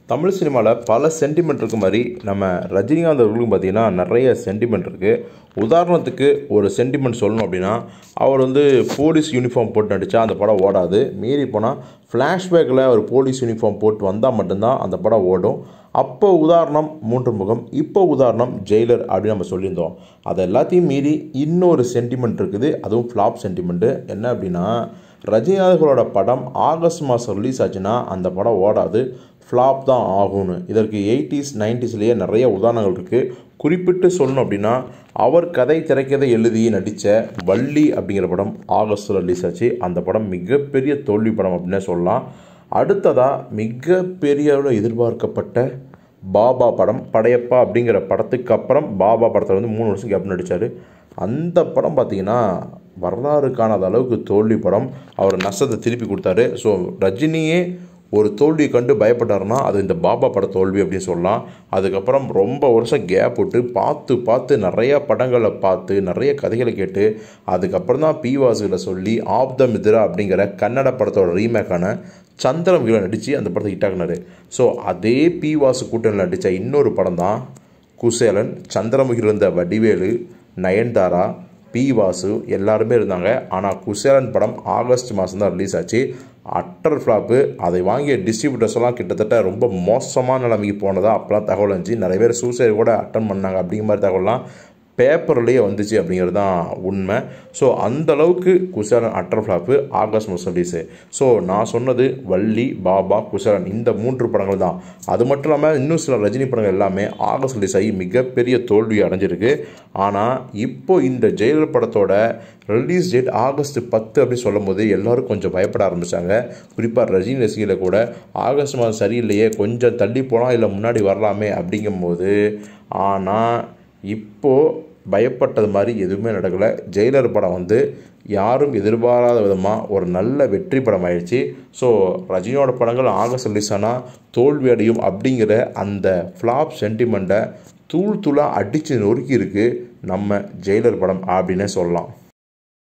தமிழ் சினிமாவில் பல சென்டிமெண்ட் இருக்க மாதிரி நம்ம ரஜினிகாந்த் அவர்களுக்கும் பார்த்தீங்கன்னா நிறைய சென்டிமெண்ட் இருக்குது உதாரணத்துக்கு ஒரு சென்டிமெண்ட் சொல்லணும் அப்படின்னா அவர் வந்து போலீஸ் யூனிஃபார்ம் போட்டு நடித்தா அந்த படம் ஓடாது மீறி போனால் ஃப்ளாஷ்பேக்கில் ஒரு போலீஸ் யூனிஃபார்ம் போட்டு வந்தால் மட்டும்தான் அந்த படம் ஓடும் அப்போ உதாரணம் மூன்று முகம் இப்போ உதாரணம் ஜெயிலர் அப்படின்னு நம்ம சொல்லியிருந்தோம் அதை எல்லாத்தையும் மீறி இன்னொரு சென்டிமெண்ட் இருக்குது அதுவும் ஃப்ளாப் சென்டிமெண்ட்டு என்ன அப்படின்னா ரஜினிகாந்த்களோட படம் ஆகஸ்ட் மாதம் ரிலீஸ் ஆச்சுன்னா அந்த படம் ஓடாது ஃப்ளாப் தான் ஆகும்னு இதற்கு எயிட்டிஸ் நைன்டிஸ்லேயே நிறைய உதாரணங்கள் இருக்குது குறிப்பிட்டு சொல்லணும் அப்படின்னா அவர் கதை திரைக்கதை எழுதி நடித்த வள்ளி அப்படிங்கிற படம் ஆகஸ்ட்டில் ரிலீஸ் ஆச்சு அந்த படம் மிகப்பெரிய தோல்வி படம் அப்படின்னே சொல்லலாம் அடுத்ததாக மிகப்பெரிய அளவில் எதிர்பார்க்கப்பட்ட பாபா படம் படையப்பா அப்படிங்கிற படத்துக்கு அப்புறம் பாபா படத்தில் வந்து மூணு வருஷம் கேப் நடித்தார் அந்த படம் பார்த்திங்கன்னா வரலாறு காணாத அளவுக்கு தோல்வி படம் அவர் நஷ்டத்தை திருப்பி கொடுத்தாரு ஸோ ரஜினியே ஒரு தோல்வியை கண்டு பயப்பட்டாருன்னா அது இந்த பாபா பட தோல்வி அப்படின்னு சொல்லலாம் அதுக்கப்புறம் ரொம்ப வருஷம் கேப் விட்டு பார்த்து பார்த்து நிறைய படங்களை பார்த்து நிறைய கதைகளை கேட்டு அதுக்கப்புறம் தான் பி வாசுகளை சொல்லி ஆப் த மித்ரா அப்படிங்கிற கன்னட படத்தோட ரீமேக்கான சந்திரமுகில நடித்து அந்த படத்தை ஹிட்டாக்குனாரு ஸோ அதே பி வாசு கூட்டணியில் நடித்த இன்னொரு படம் தான் குசேலன் சந்திரமுகில் இருந்த வடிவேலு நயன்தாரா பி வாசு எல்லாருமே இருந்தாங்க ஆனால் குசேலன் படம் ஆகஸ்ட் மாதம் தான் ரிலீஸ் ஆச்சு அட்டர் ஃப்ளாப்பு அதை வாங்கிய டிஸ்ட்ரிபியூட்டர்ஸ் எல்லாம் கிட்டத்தட்ட ரொம்ப மோசமான நிலைமைக்கு போனதா அப்போலாம் தகவல் இருந்துச்சு நிறைய பேர் சூசைட் கூட அட்டன் பண்ணாங்க அப்படிங்கிற மாதிரி தகவல்லாம் பேப்பர்லேயே வந்துச்சு அப்படிங்கிறது தான் உண்மை ஸோ அந்த அளவுக்கு குசேலன் அட்டர் ஃப்ளாப்பு ஆகஸ்ட் மாதம் ரிலீஸு ஸோ நான் சொன்னது வள்ளி பாபா குசேலன் இந்த மூன்று படங்கள் தான் அது மட்டும் இல்லாமல் இன்னும் சில ரஜினி படங்கள் எல்லாமே ஆகஸ்ட் ரிலீஸ் ஆகி மிகப்பெரிய தோல்வி அடைஞ்சிருக்கு ஆனால் இப்போ இந்த ஜெயிலர் படத்தோட ரிலீஸ் டேட் ஆகஸ்ட் பத்து அப்படின்னு சொல்லும் போது எல்லோரும் கொஞ்சம் பயப்பட ஆரம்பித்தாங்க குறிப்பாக ரஜினி ரசிகளை கூட ஆகஸ்ட் மாதம் சரியில்லையே கொஞ்சம் தள்ளி போகலாம் இல்லை முன்னாடி வரலாமே அப்படிங்கும்போது ஆனால் இப்போது பயப்பட்டது மாதிரி எதுவுமே நடக்கலை ஜெயிலர் படம் வந்து யாரும் எதிர்பாராத விதமாக ஒரு நல்ல வெற்றி படம் ஆயிடுச்சு ஸோ ரஜினியோட படங்கள் ஆகஸ்ட் ரிலீஸ் ஆனால் தோல்வி அடையும் அப்படிங்கிற அந்த ஃப்ளாப் சென்டிமெண்ட்டை தூள் தூளாக அடித்து நொறுக்கி இருக்குது நம்ம ஜெயிலர் படம் அப்படின்னே சொல்லலாம்